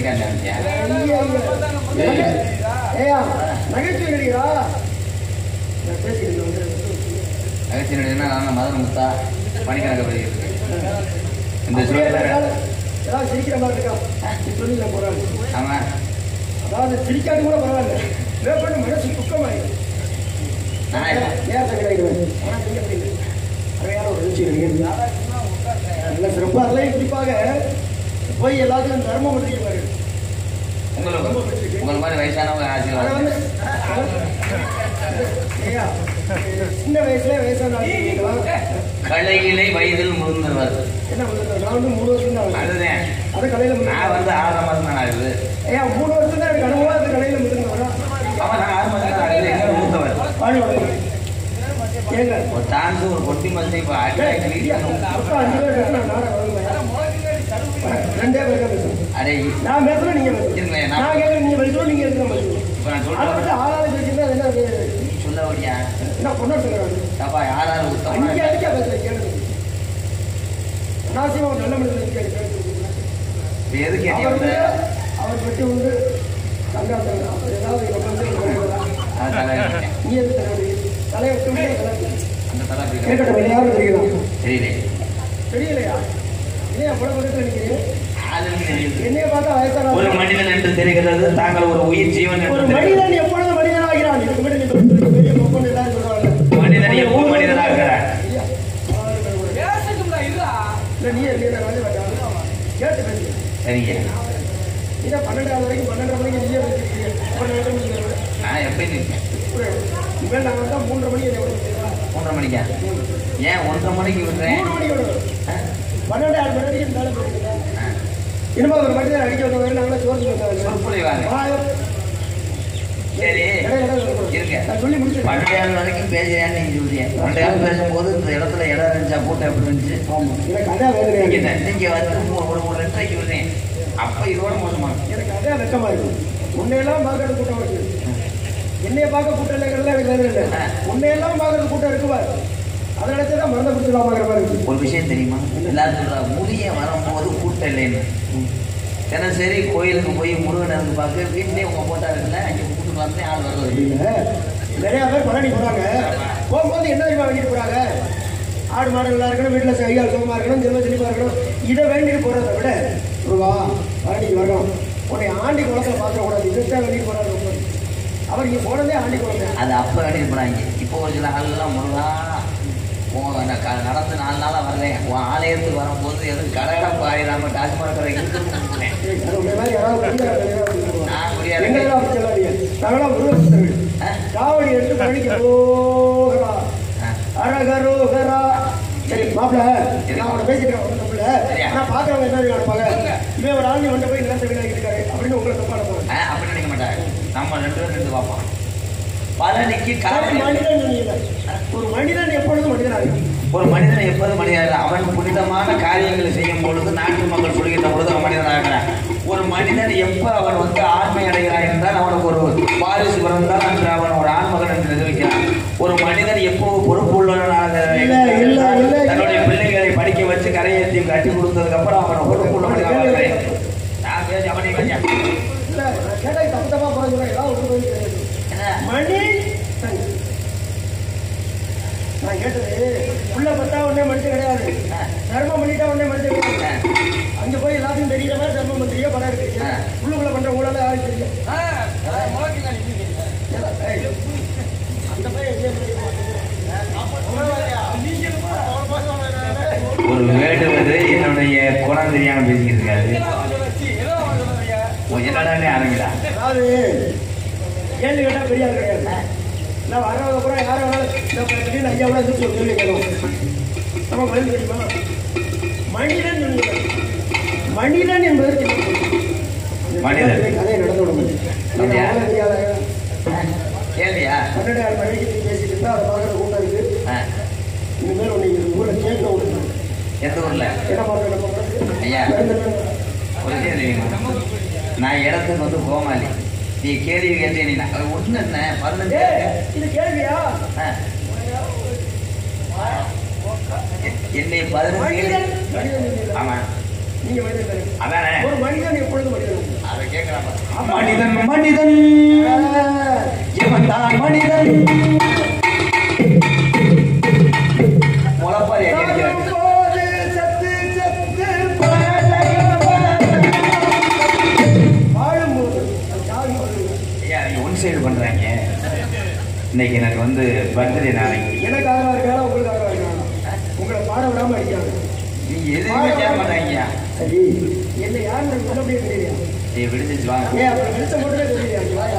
இருக்கான்னு நினைச்சேன் ஐயா, ஐயா. ஏய்யா, நகைச்சுவை நடிகரா நான் பேசிக்கிட்டு வந்துடுறேன். நகைச்சுவை நடிகர்னா நான் மதன முத்தா மணிக்கணக்கு படிக்கிறது இந்த அப்படியே சூழல்ல ஏதாவது ஏதாவது சிரிக்கிற மாதிரி இருக்கா நீ சொல்லி நான் போறேன் ஆமா அதாவது சிரிக்காது கூட பரவாயில்ல மேற்கொண்டு மனசு துக்கமாயிடும் நான் நேரத்தை கிடைக்கிறேன் ஆனால் நீங்க அப்படி இல்லை. அருமையான ஒரு நிகழ்ச்சி இருக்கு நல்ல சிறப்பு அதெல்லாம் குறிப்பாக போய் எல்லாத்துக்கும் தர்மம் பண்ணிருப்பாரு உங்களுக்கு உங்களை மாதிரி வயசானவங்க அதை ஆசீர்வாதம் வந்து ஐயா, சின்ன வயசுல வயசான ஆளுங்களா? கலையிலை வயதில் முழுந்தவர் என்ன பண்ணுறது நான் வந்து மூணு வருஷம் தான் ஆகுது. அதுதான் அது கடையில் நான் வந்து ஆறு மாதம் தான் ஆகுது ஐயா மூணு வருஷம் தான் எனக்கு அனுபவம் அது கடையில் முதல்ல வரா அவன் நான் ஆறு மாதம் தான் ஆகுது எங்க மூத்தவர் வாழ வளர்க்குறேன். ஏங்க ஒரு டான்ஸ் ஒரு கொட்டி மந்தை இப்போ அடி மொத்தம் அஞ்சு பேர் பேசுனா நானே வருவேன். ரெண்டே பேர் தான் பேசுறேன். அடே நான் பேசுறேன் நீங்க இருங்க, பேசுறேன் நான் நான் கேட்கறேன் நீங்க பேசுறோம் நீங்க எதுக்கு பேசுறோம் இப்போ நான் அதை சொல்றேன் வந்து ஆளாளு பேசியிருந்தா அது என்ன அது? சொல்ல வழியா என்ன பொண்ணு சொல்றாரு தப்பா யார் யார் அங்கே உத்தம அடிக்க பேசுறேன் கேளுங்க அனாவசியமா ஒரு நல்ல மனிதன் கேட்டு பேசுறீங்க இது எதுக்கு என்னைய அவர் வந்து வந்து அவர் பற்றி வந்து சங்காத்தம் அவர் ஏதாவது இங்க வந்து அது தலை வச்சேன். நீ எதுக்கு தலைவலி? தலையை விட்டு விட்டு தலைவலி. அந்த தலை அப்படி கேட்கட்டும் வேற யாரும் தெரியுதா தெரியல தெரியலையா இதே அவ்வளவு பக்கத்துல நிக்கிறீங்க ஆளுன்னு தெரியுது என்னைய பார்த்தா வயசான ஒரு மனிதன் என்று தெரிகிறது தாங்கள் ஒரு உயிர் ஜீவன் ஒரு என்று தெரிகிறது மனிதன் எப்பொழுது மனிதனாகிறான் இதுக்கு முன்னாடி நீங்க சொல்லிட்டு பெரிய பொப்பன் எல்லாரும் சொல்றாங்க மனிதன் எப்போ மனிதனாகிறான் இல்லையா? இல்ல, நீ இல்லையா? நான் வந்து வேண்டாம். கேட்டு பேசு. சரிங்க இதை பன்னெண்டாவது வரைக்கும் பன்னெண்டரை மணிக்கு நீயே வச்சிருக்கீங்க. பன்னெண்டு மணிக்கு நீங்க வர. நான் எப்போ நிற்பேன் ஒரு இனிமேல் நான் வந்தா மூன்றரை மணிக்கு என்னை விட முடியுமா? மூன்றரை மணிக்கா ஏன் ஒன்றரை மணிக்கு விடுறேன் மூணு மணிக்கு விடுவேன். பன்னெண்டு ஆறு மணி வரைக்கும் இருந்தாலும் போயிருக்கீங்க. இனிமே ஒரு மனிதர் அடிக்க வந்தவங்க நாங்களே சோறு வந்தாங்க சொற்பொழி வாங்க சரி இருங்க நான் சொல்லி முடிச்சிருக்கேன் பண்டையாள் வரைக்கும் பேசுறேன்னு நீங்க சொல்றீங்க பண்டையாள் பேசும்போது இந்த இடத்துல இடம் இருந்துச்சா கூட்டம் எப்படி இருந்துச்சு ஆமா எனக்கு அதான் வேதனையா நீங்க இருக்கு. நீங்க வந்து ஒரு- ஒரு ஒரு ரெண்டரைக்கு விடுறேன் அப்ப இதோட மோசமா எனக்கு அதான் வெக்கமா இருக்கு உன்னையெல்லாம் பார்க்கறது கூட்டம் இருக்கு என்னைய பார்க்க கூட்டம் இல்லைங்கிறதுல எனக்கு வேதனை இல்லை உன்னையெல்லாம் பார்க்கறது கூட்டம் இருக்குவா அதை நினைச்சதான் மறந்து கொடுத்துடலாமாங்கிற மாதிரி இருக்கு ஒரு விஷயம் தெரியுமா எல்லாரும் சொல்றா முடிய வரும்போது கூட்டம் இல்லைன்னு தினசரி கோயிலுக்கு போய் முருகனருக்கு பார்க்க வீட்லயே உங்க போட்டா இருக்குல்ல அங்க கூட்டு வந்து ஆள் வர்றது இல்ல நிறைய பேர் பழனி போறாங்க போகும்போது என்ன தெரியுமா வாங்கிட்டு போறாங்க ஆடு மாடு நல்லா இருக்கணும் வீட்டில் கையால் சுகமா இருக்கணும் செல்வ செழிப்பா இருக்கணும் இதை வேண்டிட்டு போறதை விட ரூபா பழனிக்கு வரணும் உன்னை ஆண்டி குளத்துல பாத்திரக்கூடாது இதுதான் வேண்டிட்டு போறாரு ரொம்ப. அவர் இங்க போனதே ஆண்டி குளத்தை அது அப்ப வேண்டிட்டு போனாங்க இப்போ ஒரு சில ஆள்லாம் முருகா உன் நான் க- நடந்து நாலு நாளா வரேன் உன் ஆலயத்துக்கு வரும்போது எதுவும் கடகடம் பாயிடாம டாஸ்மாக் கடை இருக்குன்னு ஏய், அது உங்களை மாதிரி யாராவது குடிக்கிறாங்க, யாராவது குடிக்கிறாங்க. நான் முடியாது எங்களெல்லாம் அப்படி சொல்லாதீங்க. நாங்களாம் முருகபக்தர்கள். ஆ? காவடி எடுத்து பழனிக்கு ரோகரா ஆ. அரகரோகரா சரி மாப்பிள நான் அவனை பேசிக்கிறேன் ஒன்றும் தப்பு இல்லை சரியா? ஆனால் பார்க்குறவங்க என்ன நினைப்பாங்க இவன் ஒரு ஆளுநர் வந்து போய் நிலத்தை வீணாக்கிட்டு இருக்காரு அப்படின்னு உங்களை தப்பா நினைப்பாங்க ஆ, அப்படி நினைக்க மாட்டாங்க நம்ம ரெண்டு பேரும் இருந்து பார்ப்போம் பழனிக்கு ஒரு காவடி மனிதன் சொன்னீங்கல்ல, ஒரு மனிதன் எப்பொழுதும் மனிதனாக ஒரு மனிதன் எப்போது மனிதன் அவன் புனிதமான காரியங்களை செய்யும் பொழுது நாட்டு மக்கள் சொல்கின்ற பொழுது அவன் மனிதனாகிறான் ஒரு மனிதன் எப்ப அவன் வந்து ஆண்மை அடைகிறான் என்றால் அவனுக்கு ஒரு வாரிசு பிறந்தால் அன்று அவன் ஒரு ஆண்மகன் என்று நிரூபிக்கிறான் ஒரு மனிதன் எப்போ பொறுப்பு உள்ளவனாக இல்ல, இல்ல, இல்ல. தன்னுடைய பிள்ளைகளை படிக்க வச்சு கரையேற்றி கட்டி கொடுத்ததுக்கு அப்புறம் அவன் பொறுப்பு உள்ள மனிதனாக இருக்கிறேன் நான் பேசி அவனை கொஞ்சம் இல்லை நான் கேட்டால் தப்பு தப்பா போக சொல்றேன் ஏதாவது ஒன்று போய் கிடையாது என்ன மணி நான் கேட்டது உள்ள பத்தா உடனே மனுஷன் கிடையாது தர்மம் பண்ணிட்டா உடனே மனுஷன் கிடையாது அங்க போய் எல்லாத்தையும் தெரியுற மாதிரி தர்ம மந்திரியா படம் இருக்கு ஆ. உள்ளுக்குள்ள பண்ற ஊழல யாரும் தெரியும் ஏய், அந்த பையன் எங்கே ஒரு வேடுவது என்னுடைய குணம் தெரியாம பேசிக்கிட்டு இருக்காரு உன் என்னடானே ஆரம்பிடா அதாவது கேள்வி கேட்டா பெரிய ஆள் கிடையாது நான் வர்றவங்க கூட யாரும் வேணாலும் இந்த திடீர்னு ஐயா கூட எதிர்த்து ஒரு கேள்வி கேட்கும் நம்ம பதில் தெரியுமா மனிதன் சொன்னீங்க. மனிதன் என்பது மனிதன். கதையை நடந்து விட அப்படியா? முடியும் கேள்வியா பன்னெண்டு ஆள் மணிக்கு நீ பேசிட்டு இருந்தா அதை பார்க்குற கூட்டம் இருக்கு ஆ, இனிமேல் உன்னை ஊரில் கேட்க விடுங்க எந்த ஊர்ல என்ன பார்க்க என்ன பார்க்குறது ஐயா. ஒரு கேள்வி நான் இடத்துக்கு வந்து கோமாளி நீ கேள்வி கேட்டே நீ நான் ஒண்ணு என்ன பதினஞ்சு இது கேள்வியா ஆ. எ- என்னை பதினஞ்சு மனிதன் கேள்வி மனிதன் சொன்னீங்க. ஆமா நீங்க மனிதன் தானே அதானே ஒரு மனிதன் எப்பொழுது மனிதன் அதை கேட்கிறான் மனிதன் மனிதன் இவன் தான் மனிதன் முளப்பாரி அடிக்கிறான் போது செத்து செத்து வாழும்போது அது சாகும்போது ஐயா நீங்க ஒன் சைடு பண்றாங்க இன்னைக்கு எனக்கு வந்து பர்த்டே நாளைக்கு எனக்கு ஆதரவா இருக்காங்க உங்களுக்கு ஆதரவா இருக்காங்க உங்களை பாட விடாம அடிக்காங்க நீங்க எதுவுமே கேட்க மாட்டாங்க சரி என்ன யாருன்னு சொல்ல முடியாது தெரியலையா ஏய் விடுஞ்சிச்சு வாங்க ஏன் அப்புறம் வெளிச்சம் மட்டுமே தெரியலையா இங்க வாயா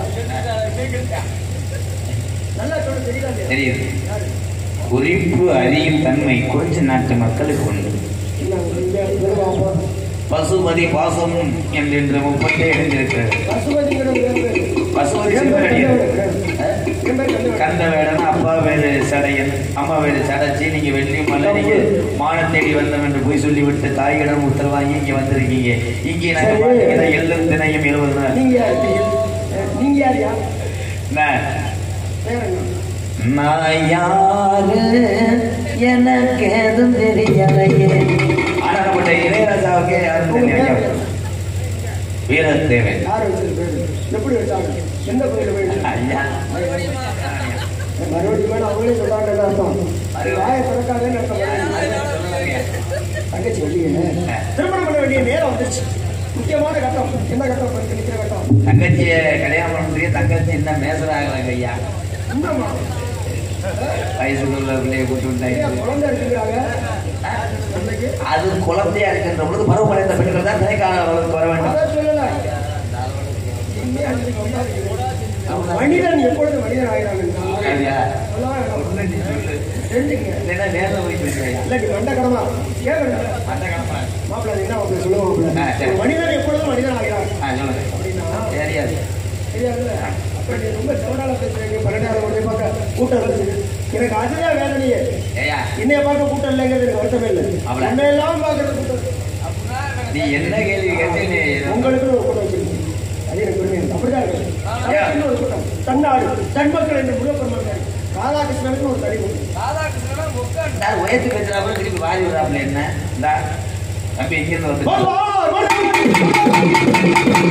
நல்லா சொல்ல தெரியல இல்லையா? தெரியுது யாரு? குறிப்பு அறியும் தன்மை குறிஞ்ச நாட்டு மக்களுக்கு உண்டு என்ன, இங்க வருவா, போ. பசுபதி பாசம் என்று முப்பத்தே எழுந்திருக்கிறது பசுபதிங்கிற ஒரு பேரு. பசுபதி என் பேர் சிவனடியார். கந்தவேலன். ஆ? என் பேர் கந்தவேலன். கந்தவேடன் அப்பா வேறு சடையன் அம்மா வேறு சடைச்சி நீங்க வெள்ளி மல்ல நீங்க மான தேடி வந்தோம் என்று போய் சொல்லிவிட்டு தாயிடம் உத்தரவு வாங்கி இங்க வந்திருக்கீங்க இங்கே நாங்க சரி. பாத்தீங்கன்னா எள்ளும் தினையும் எழுபது நாள் நீங்க யாரு? நீங்க யாரியா நான் பேர் என்ன நான் யாரு எனக்கு எதுவும் தெரியலையே ஆனா நம்மகிட்ட இளையராஜாவுக்கே யாரும் உங்க பேர் தெரியாது என்ன? வீரத்தேவன் யார் வச்சது பேரு? எப்படி வச்சாங்க எந்த கோயில போய் வச்சாங்க? ஐயா மறுபடியும் வேணும் அவங்களே சொல்றாங்கன்னு அர்த்தம் அது வாயை திறக்காதேன்னு அர்த்தம் தங்கச்சி வெளியே திருமணம் பண்ண வேண்டிய நேரம் வந்துருச்சு முக்கியமான கட்டம் என்ன கட்டம் பண்ணி நிக்கிற கட்டம் தங்கச்சிய கல்யாணம் பண்ணுறீங்க தங்கச்சி என்ன மேசராகலாங்க ஐயா உண்மைமா வயசுக்குள்ள பிள்ளைய கூட்டு ஏன் விட்டாங்க குழந்தை இருக்குங்கிறாங்க அன்னைக்கு அது குழந்தையா இருக்கின்ற பொழுது பருவமடைந்த பெண்கள் தான் திரைக்கால வளர்த்து வர வேண்டும் அதான் சொல்லல உண்மையா அன்னைக்கு வந்தாரு. மனிதன் எப்பொழுது மனிதன் ஆகிறாங்க ஐயா, சொல்லலாம் ஒண்ணு நீ சொல்லு. தெரிஞ்சுங்க இல்லைன்னா நேர்ல போய் பேசுறியா? இல்ல நீ மண்டக்கடமா கேட்கணும் அந்த கிளம்பா. மாப்பிள்ளை என்ன மாப்பிள்ளை சொல்லுவோம் ஆ, சரி. மாப்பிள்ளை மனிதன் எப்பொழுதும் மனிதன் ஆகிறான் ஆ, சொல்லுங்க. அப்படின்னா தெரியாது. தெரியாதுல்ல அப்ப நீ ரொம்ப செவனால பேசுறீங்க பன்னெண்டாயிரம் கோடி பார்க்க கூட்டம் இருந்துச்சு எனக்கு அதுதான் வேதனையே ஏய்யா, என்னைய பார்க்க கூட்டம் இல்லைங்கிறது எனக்கு வருத்தமே இல்லை அவ்வளவு. உன்னை எல்லாம் பார்க்கறது கூட்டம் நீ என்ன கேள்வி கேட்டு நீ உங்களுக்கு ஒரு கூட்டம் வச்சிருக்கு அது எனக்கு பெருமை இருக்கு. அப்படிதான் இருக்கு நமக்குன்னு ஒரு கூட்டம் தன்னாடு தன் மக்கள் என்று முருகப்பெருமாள் ராதாகிருஷ்ணனுக்கு ஒரு தனி கூட்டம் நான் உயர்த்து பேசுறா கூட திருப்பி வாரி விடுறாப்புல என்ன இந்தா, தம்பி இங்கிருந்து வந்து வருவார், வருவார்.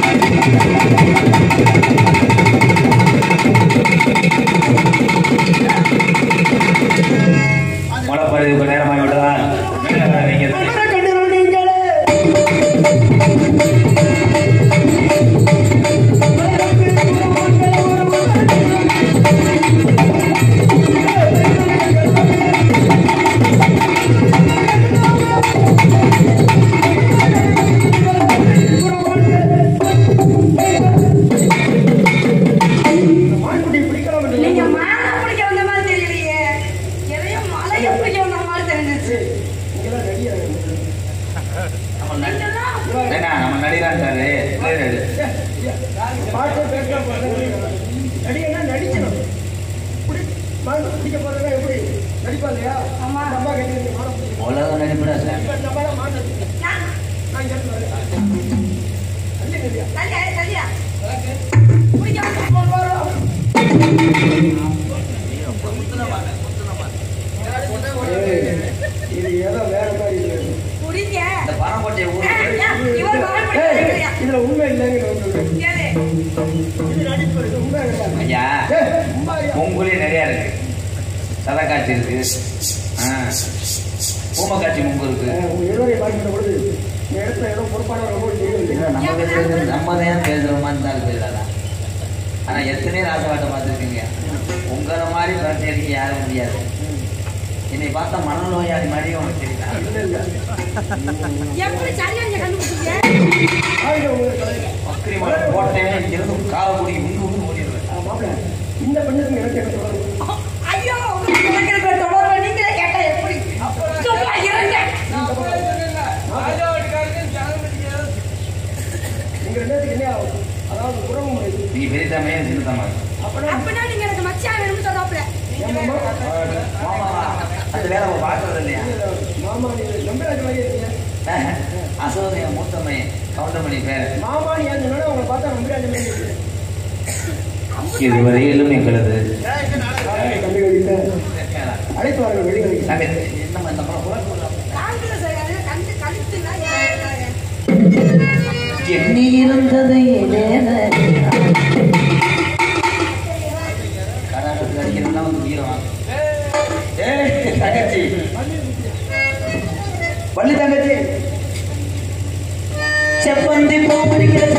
முளைப்பறதுக்கு நேரமாகி விட்டதான் மேலே வர வைக்கிறது. மன்னரை கண்டீர்கள் நீங்களே. மான்குட்டி பிடிக்கலாம் என்று நீங்க மானை பிடிக்க வந்த மாதிரி தெரியலையே எதையோ மலையை பிடிக்க வந்த மாதிரி தெரிஞ்சிச்சு இங்கெல்லாம் ரெடியா இருக்கு. நம்ம நடி- நீங்கெல்லாம் என்ன, நம்ம நடிகரான்ட்டாரு. நடிகரு. பாட்டு பேச நடிகனா நடிக்கணும் இப்படி மான் பிடிக்க போறதா எப்படி நடிப்பா இல்லையா ஆமா. அம்மா கேட்டு மானம் பிடிக்கணும். உலக நடிப்புடா சார். இப்ப நம்மள மான் நடிக்கணும். நான் நான் இங்க இருந்து வரேன். அல்லி நடியா. சரியா சரியா பிடிக்க வந்த போறோம் ஏய், இது ஏதோ வேற மாதிரி இருக்கு. பிடிக்க இந்த பரமக்கோட்டை ஊருக்கு இவர் மான் ஏய், பிடிக்க இதுல உண்மை இல்லைங்கிற ஒன்று இருக்கு. ஏது இது நடிப்பு இருக்கு, உண்மை கிடையாது. ஐயா ஏய், சும்மா ஐயா. பொங்குலயே நிறைய இருக்கு சதக்காட்சி இருக்கு ஆ. ஊமக்காட்சி மும்பு இருக்கு ஏய், உங்க இருவரையும் பார்க்கின்ற பொழுது இந்த இடத்துல ஏதோ பொறுப்பானவர் போல் தெரியவில்லை. இல்ல, நம்ம பேசுறது நம்ம தான் பேசுறோமான்னு தான் பேசுறாடா ஆனா எத்தனையோ ராசவாட்டம் பார்த்துருக்கீங்க உங்களை மாதிரி பிரச்சனை அடிக்க யாரும் முடியாது என்னை பார்த்தா மனநோயாளி மாதிரியும் உனக்கு தெரியுதா இல்ல, இல்ல. எப்படி சரியா நீங்க கண்டுபிடிச்சீங்க ஆளுங்க உங்களுக்கு தலையில. பக்ரி மலை போட்டேன் இங்கிருந்து காவக்குடி உண்டு உண்டு ஓடிடுவேன் ஆ, மாப்பிள்ளை, இந்த பெண்ணுக்கு எனக்கு என்ன தொடர்பு? ஐயோ உங்களுக்கு கிடைக்கிற தொடர்பு நீங்களே கேட்டா எப்படி சும்மா இருங்க நீங்க ரெண்டு பேத்துக்கு என்ன ஆகும்? அதாவது உறவு முறை. நீ பெரியதாமே சின்னதாமா அப்பனா அப்படின்னா நீங்க எனக்கு மச்சான் வேணும்னு சொல்லாப்ல என் மாமா, மாமாவா அந்த வேலை அவன் பார்க்கறது இல்லையா மாமா நீங்க நம்பிராஜ் மாதிரியே இருக்கீங்க. அசோதைய மூத்தம்மை கவுண்டமணி பேர் மாமான்னு ஏன் சொன்னா உங்களை பார்த்தா நம்பிராஜ் மாதிரி இருக்கு. இதுவரையிலும் எங்களது வாருங்கள் தம்பிகள் இல்ல. அழைத்து வாருங்கள் வெளியே நாங்க என்னம்மா இந்த படம் புறப்படலாம். காங்கிரஸ் கண்டு கழித்துனா எண்ணி இருந்தது ஏதேன கராட்டத்துக்கு அடிக்கிறதுனா வந்து வீரம் ஏய் தங்கச்சி வள்ளி தங்கச்சி செப்பந்தி பூ பிடிக்கிறது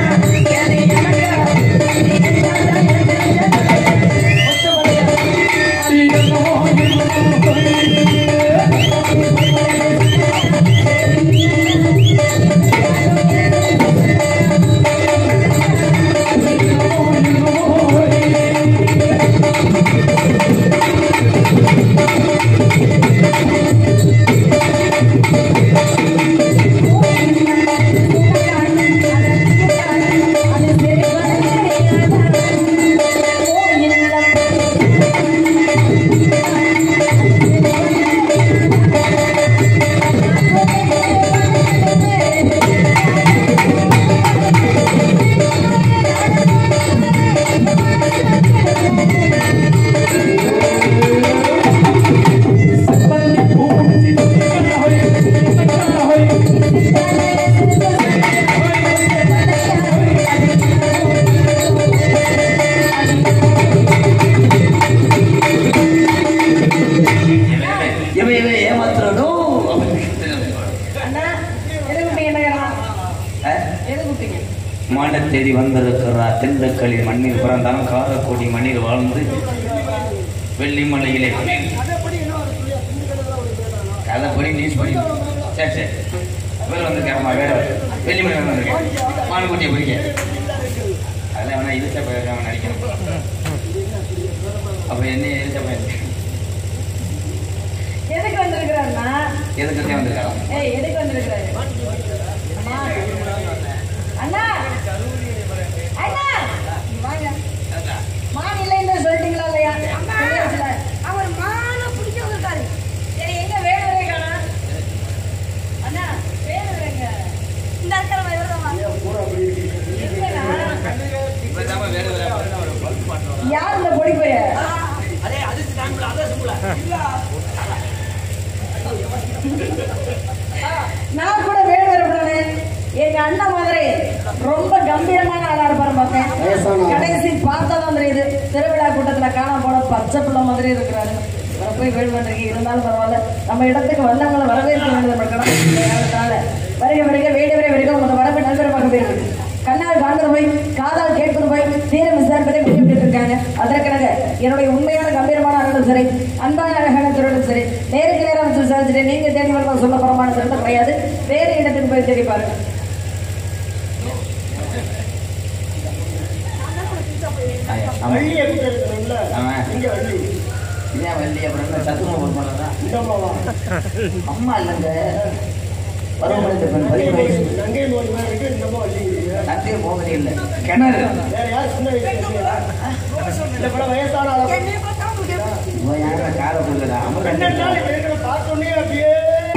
இவன் இவன் ஏமாத்துறதும் அண்ணா எது குட்டிங்க என்னங்கண்ணா அஹ், எது குட்டிங்க மாட தேடி வந்திருக்கிறார் திண்டுக்கல்லில் மண்ணில் பிறந்தான் காரக்குடி மண்ணில் வாழ்ந்து வெள்ளிமலையிலே கதைப்படி நியூஸ் படி சரி சரி வேறு வந்திருக்காருமா வேற வெள்ளிமலை வந்திருக்கேன் மானுக்குட்டியை பிடிக்க அதெல்லாம் வேணா இருச்ச பயிர் அவன் நடிக்கணும் அப்ப என்ன இருச்ச பயிர் எதுக்கு வந்திருக்கிறாருண்ணா எதுக்கு வந்திருக்காரா ஏய் எதுக்கு வந்திருக்கிறாரு அம்மா. அண்ணா அண்ணா இங்க வாங்க மான் இல்லைன்னு சொல்லிட்டீங்களா இல்லையா சொல்லியாச்சுல. அவர் மானை பிடிக்க வந்திருக்காரு சரி எங்க வேணுவரே காணா அண்ணா வேணுவரேங்க இந்த இடத்துல வருதமா யார் இந்த பொடி பைய நான் கூட வேணும் வரப்படானே எங்க அண்ணன் மாதிரி ரொம்ப கம்பீரமான ஆளா இருப்பாரு பார்த்தேன் வயசான ஆளா? கடைசி பார்த்ததான் தெரியுது திருவிழா கூட்டத்துல காணாம போன பச்சை பிள்ளை மாதிரி இருக்கிறாரு வர போய் வேணும் பண்றீங்க இருந்தாலும் பரவாயில்ல நம்ம இடத்துக்கு வந்தவங்களை வரவேற்க வேண்டியது நம்ம கடமை அதனால வருக வருக வேடி வரை வருக உங்க வரவு நண்பரமாக போயிருக்கு கண்ணால் காண்பது போய் காதால் கேட்பது போய் தீரம் விசாரிப்பதை குறிப்பிட்டு இருக்காங்க அதற்கெனக என்னுடைய உண்மையான கம்பீரமான அண்ணனும் சரி அன்பான அழகான திருடும் சரி நேருக்கு நேரம் வச்சு விசாரிச்சுட்டு நீங்க தேடி வரலாம் சொல்ல போறமான திருத்தம் கிடையாது வேறு இடத்துக்கு போய் தேடி பாருங்க ஆமா வள்ளியை கூட்ட இருக்கணும்ல ஆமா. இங்க வள்ளி இதே வள்ளி அப்புறம் என்ன சத்துமா பொறுப்பாளர் இந்த அம்மாவா அம்மா இல்லைங்க பருவமடைந்த பெண் பதிவு வயசு நங்கை நோய் மாதிரி இருக்கு இந்த அம்மா வள்ளிங்கிறீங்க நன்றே போகவே இல்லை கிணறு வேற யார் சின்ன வயசுல இல்லையா இந்த படம் வயசான ஆளா இவன் யாரா காரை கொடுக்குறா ரெண்டு நாள் இப்ப இருக்கிற பார்த்தோன்னே அப்படியே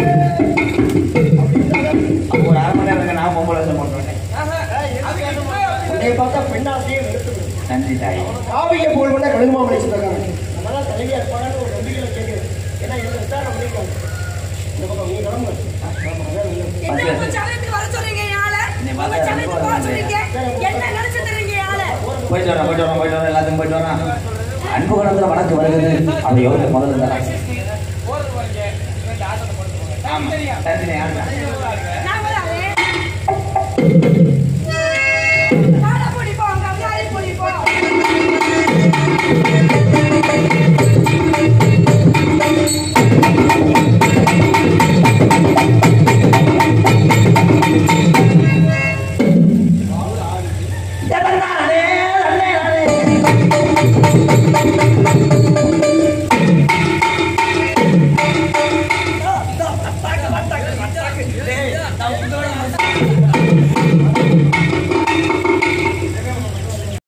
அப்போ ஒரு அரை மணி நேரம் இருக்கு, நான் பொம்பளை வேஷம் போட்டுருக்கேன் உன்னை பார்த்தா பெண்ணாசையே எடுத்துக்கணும் நன்றி தாய் காவிய போல் பண்ண கழுகுமா மலை சொல்லிருக்காங்க அதெல்லாம் தலைவியா இருப்பாங்கன்னு ஒரு நம்பிக்கையில கேட்குது ஏன்னா இதை விசாரணை பண்ணிருக்காங்க இந்த பக்கம் நீ கிளம்பு ஆ, கிளம்பு. அதான் நல்லது. என்ன உங்க சமயத்துக்கு வர சொல்றீங்க என் ஆளை? என்னை உங்க பார்த்தா சமயத்துக்கு ரொம்ப வர சொல்றீங்க. என்ன நினைச்சு தர்றீங்க என் ஆளை? போயிட்டு வரேன் போயிட்டு வரேன் போயிட்டு வரேன் எல்லாத்தையும் போயிட்டு வரேன் அன்பு குணத்துல வணக்கம் வருகிறது அதை எவ்வளவு முதல்ல தரேன் ஆமா தந்தினி யாருடா